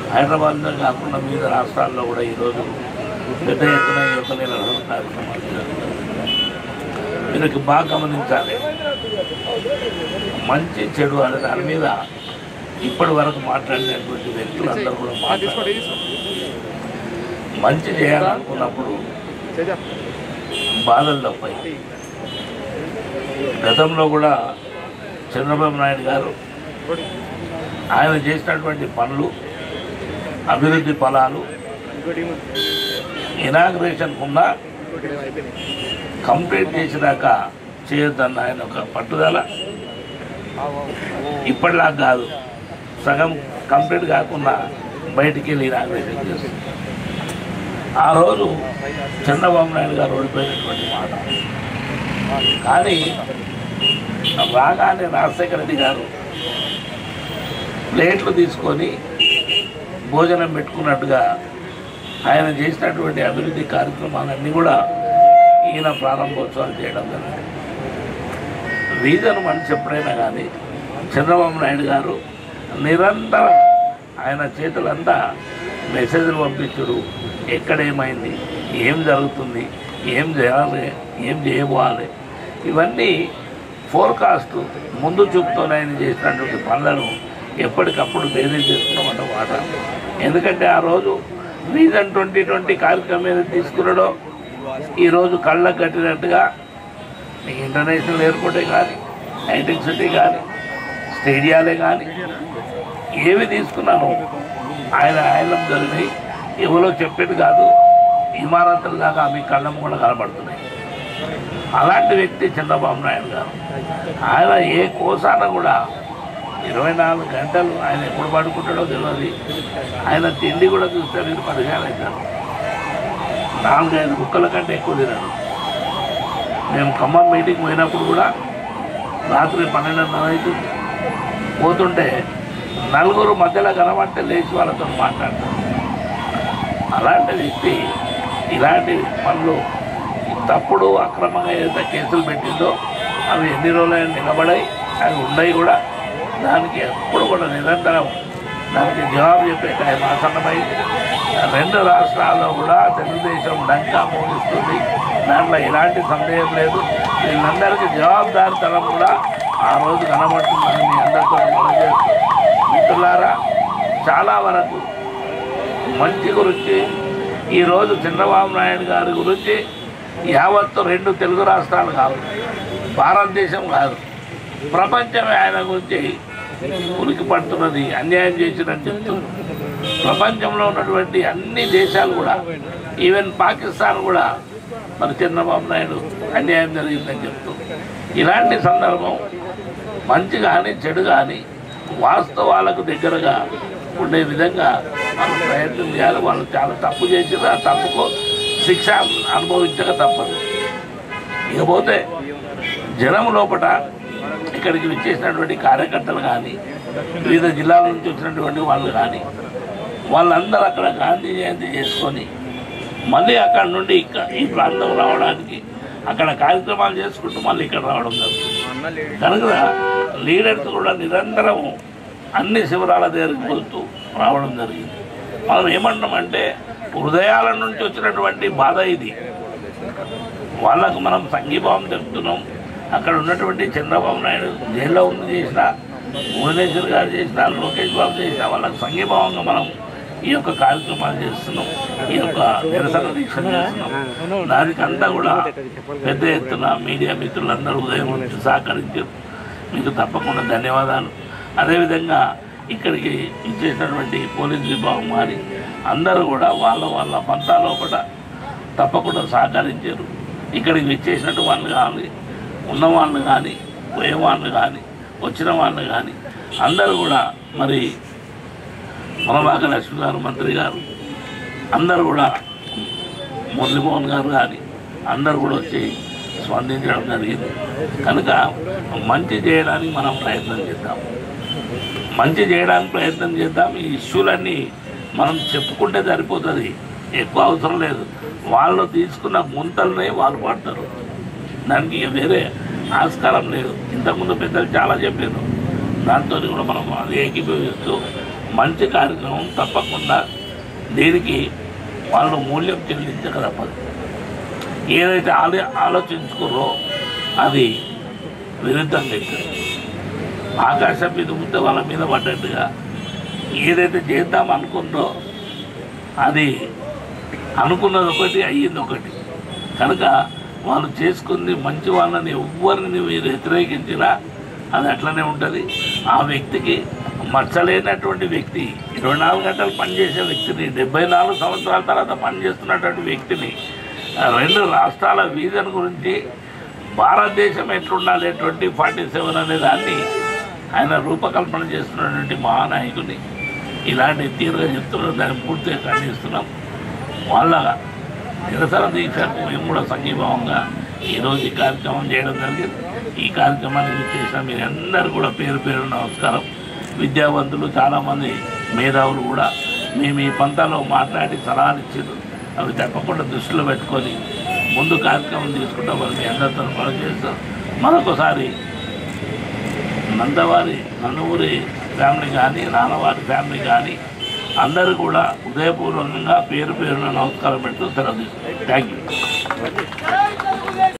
హైదరాబాద్లో కాకుండా వివిధ రాష్ట్రాల్లో కూడా ఈరోజు పెద్ద ఎత్తున ఈ యొక్క నిరసన కార్యక్రమాలు జరుగుతాయి. వీరికి బాగా గమనించాలి మంచి చెడు అనే దాని మీద ఇప్పటి వరకు మాట్లాడినటువంటి వ్యక్తులందరూ కూడా మాట్లాడారు మంచి చేయాలనుకున్నప్పుడు బాధలు తప్పాయి గతంలో కూడా చంద్రబాబు నాయుడు గారు ఆయన చేసినటువంటి పనులు అభివృద్ధి ఫలాలు ఇనాగ్రేషన్ ఉన్న కంప్లీట్ చేసినాక చేయొద్దన్న ఆయన ఒక పట్టుదల ఇప్పటిలాగా కాదు సగం కంప్లీట్ కాకుండా బయటికి వెళ్ళి ఇనాగ్రేషన్ చేస్తుంది ఆ రోజు చంద్రబాబు నాయుడు గారు ఓడిపోయినటువంటి మాట కానీ రాగానే రాజశేఖర రెడ్డి గారు ప్లేట్లు తీసుకొని భోజనం పెట్టుకున్నట్టుగా ఆయన చేసినటువంటి అభివృద్ధి కార్యక్రమాలన్నీ కూడా ఈయన ప్రారంభోత్సవాలు చేయడం జరిగింది రీజన్ మనిషి ఎప్పుడైనా కానీ చంద్రబాబు నాయుడు గారు నిరంతరం ఆయన చేతులంతా మెసేజ్లు పంపించుడు ఎక్కడేమైంది ఏం జరుగుతుంది ఏం చేయాలి ఏం చేయబోవాలి ఇవన్నీ ఫోర్కాస్ట్ ముందు చూపుతోనే ఆయన చేసినటువంటి పనులను ఎప్పటికప్పుడు బేరీ చేసుకున్నామంట మాట ఎందుకంటే ఆ రోజు రీజన్ ట్వంటీ ట్వంటీ కార్యక్రమం ఏదైతే తీసుకున్నాడో ఈరోజు కళ్ళకు కట్టినట్టుగా ఇంటర్నేషనల్ ఎయిర్పోర్టే కానీ హైటెక్ సిటీ కానీ స్టేడియాలే కానీ ఏవి తీసుకున్నాను ఆయన ఆయనం జరిగినాయి ఎవరో చెప్పేది కాదు ఇమారతుల దాకా మీ కళ్ళం కూడా కనబడుతున్నాయి అలాంటి వ్యక్తి చంద్రబాబు నాయుడు గారు ఆయన ఏ కోసాన కూడా ఇరవై నాలుగు గంటలు ఆయన ఎప్పుడు పడుకుంటాడో తెలియదు ఆయన తిండి కూడా చూస్తే మీరు పరిచయం అవుతారు నాలుగైదు కుక్కల కంటే ఎక్కువ తినడు మేము ఖమ్మం మీటింగ్ పోయినప్పుడు కూడా రాత్రి పన్నెండున్నర అవుతుంది పోతుంటే నలుగురు మధ్యలో కనబడితే లేచి వాళ్ళతో మాట్లాడతారు అలాంటి వ్యక్తి ఇలాంటి పనులు తప్పుడు అక్రమంగా ఏదైతే కేసులు పెట్టిందో అవి ఎన్ని రోజులైనా నిలబడాయి అవి ఉన్నాయి కూడా దానికి ఎప్పుడు కూడా నిరంతరం దానికి జవాబు చెప్పే టైం ఆసన్నమైంది రెండు రాష్ట్రాల్లో కూడా తెలుగుదేశం డంకా మోగిస్తుంది దాంట్లో ఎలాంటి సందేహం లేదు వీళ్ళందరికీ జవాబుదారితనం కూడా ఆ రోజు కనబడుతుందని మీ అందరితో మనం చేస్తాం మిత్రులారా చాలా వరకు మంచి గురించి ఈరోజు చంద్రబాబు నాయుడు గారి గురించి యావత్తు రెండు తెలుగు రాష్ట్రాలు కాదు భారతదేశం కాదు ప్రపంచమే ఆయన గురించి ఉనికి పడుతున్నది అన్యాయం చేసినట్టు చెప్తున్నారు ప్రపంచంలో ఉన్నటువంటి అన్ని దేశాలు కూడా ఈవెన్ పాకిస్తాన్ కూడా మరి చంద్రబాబు నాయుడు అన్యాయం జరిగిందని చెప్తూ ఇలాంటి సందర్భం మంచి కానీ చెడు కానీ వాస్తవాలకు దగ్గరగా ఉండే విధంగా మనం ప్రయత్నం చేయాలి వాళ్ళు చాలా తప్పు చేసిన ఆ తప్పుకు శిక్ష అనుభవించక తప్పదు ఇకపోతే జనం లోపల ఇక్కడికి విచ్చేసినటువంటి కార్యకర్తలు కానీ వివిధ జిల్లాల నుంచి వచ్చినటువంటి వాళ్ళు కానీ వాళ్ళందరూ అక్కడ గాంధీ జయంతి చేసుకొని మళ్ళీ అక్కడ నుండి ఇక్కడ ఈ ప్రాంతం రావడానికి అక్కడ కార్యక్రమాలు చేసుకుంటూ మళ్ళీ ఇక్కడ రావడం జరుగుతుంది కనుక లీడర్స్ కూడా నిరంతరం అన్ని శిబిరాల దగ్గరికి వెళ్తూ రావడం జరిగింది మనం ఏమంటామంటే హృదయాల నుంచి వచ్చినటువంటి బాధ ఇది వాళ్ళకు మనం సంఘీభావం చెప్తున్నాం అక్కడ ఉన్నటువంటి చంద్రబాబు నాయుడు జైల్లో ఉంది చేసిన భువనేశ్వర్ గారు చేసిన లోకేష్ బాబు చేసిన వాళ్ళకి సంఘీభావంగా మనం ఈ యొక్క కార్యక్రమాలు చేస్తున్నాం ఈ యొక్క నిరసన దీక్షలు చేస్తున్నాం దానికి అంతా కూడా పెద్ద ఎత్తున మీడియా మిత్రులందరూ ఉదయం నుంచి సహకరించారు మీకు తప్పకుండా ధన్యవాదాలు అదేవిధంగా ఇక్కడికి ఇచ్చేసినటువంటి పోలీస్ విభాగం కానీ అందరూ కూడా వాళ్ళ వాళ్ళ పంతా లోపల తప్పకుండా సహకరించారు ఇక్కడికి విచ్చేసినట్టు వాళ్ళు కానీ ఉన్న వాళ్ళు కానీ పోయే వాళ్ళు కానీ వచ్చిన వాళ్ళు కానీ అందరూ కూడా మరి మునబాక లక్ష్మి గారు మంత్రి గారు అందరూ కూడా మురళీమోహన్ గారు కానీ అందరూ కూడా వచ్చి స్పందించడం జరిగింది కనుక మంచి చేయడానికి మనం ప్రయత్నం చేద్దాం మంచి చేయడానికి ప్రయత్నం చేద్దాం ఈ ఇష్యూలన్నీ మనం చెప్పుకుంటే సరిపోతుంది ఎక్కువ అవసరం లేదు వాళ్ళు తీసుకున్న ముంతల్ని వాళ్ళు పడతారు దానికి ఇక వేరే ఆస్కారం లేదు ఇంతకుముందు పెద్దలు చాలా చెప్పారు దాంతో కూడా మనం అది ఏకీభవిస్తూ మంచి కార్యక్రమం తప్పకుండా దీనికి వాళ్ళు మూల్యం చెల్లించక తప్పదు ఏదైతే ఆలో ఆలోచించుకుర్రో అది విరుద్ధంగా అవుతుంది ఆకాశం మీద ఉంటే వాళ్ళ మీద పడ్డట్టుగా ఏదైతే చేద్దాం అనుకుందో అది అనుకున్నది ఒకటి అయ్యింది ఒకటి కనుక వాళ్ళు చేసుకుంది మంచి వాళ్ళని ఎవ్వరిని మీరు వ్యతిరేకించినా అది అట్లనే ఉంటుంది ఆ వ్యక్తికి మచ్చలేనటువంటి వ్యక్తి ఇరవై నాలుగు గంటలు పనిచేసే వ్యక్తిని డెబ్బై నాలుగు సంవత్సరాల తర్వాత పనిచేస్తున్నటువంటి వ్యక్తిని ఆ రెండు రాష్ట్రాల విజన్ గురించి భారతదేశం ఎట్లుండాలి ట్వంటీ ఫార్టీ సెవెన్ అనే దాన్ని ఆయన రూపకల్పన చేస్తున్నటువంటి మహానాయకుని ఇలాంటి తీరుగా చెప్తున్నారు దాన్ని పూర్తిగా ఖండిస్తున్నాం వాళ్ళ నిరసన దీక్షకు మేము కూడా సంఘీభావంగా ఈరోజు ఈ కార్యక్రమం చేయడం జరిగింది ఈ కార్యక్రమానికి చేసిన మీరు అందరూ కూడా పేరు పేరు నమస్కారం విద్యావంతులు చాలామంది మేధావులు కూడా మేము ఈ పంతాలో మాట్లాడి సలహాలు ఇచ్చారు అవి తప్పకుండా దృష్టిలో పెట్టుకొని ముందు కార్యక్రమం తీసుకుంటామని మీ అందరితో పనిచేస్తాం మరొకసారి నందవారి నన్నూరి ఫ్యామిలీ కానీ నాన్నవారి ఫ్యామిలీ కానీ అందరూ కూడా హృదయపూర్వకంగా పేరు పేరున నమస్కారం పెడుతూ సెలవు తీసుకుంటాం థ్యాంక్ యూ